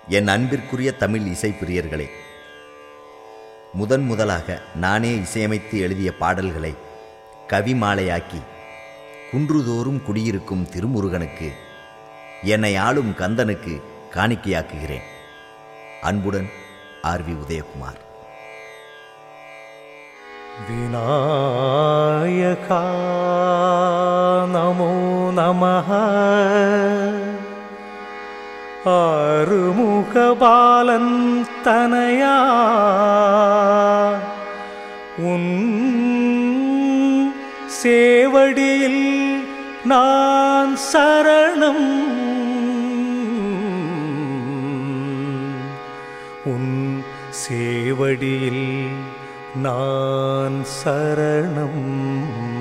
என் அன்பிற்குரிய தமிழ் இசைப்பிரியர்களே முதன் முதலாக நானே இசையமைத்து எழுதிய பாடல்களை கவிமாலையாக்கி குன்றுதோறும் குடியிருக்கும் திருமுருகனுக்கு என்னை ஆளும் கந்தனுக்கு காணிக்கையாக்குகிறேன் அன்புடன் ஆர் வி உதயகுமார் विनायका नमो नमः ஆறுமுகபாலன் தனையா உன் சேவடியில் நான் சரணம் உன் சேவடியில் நான் சரணம்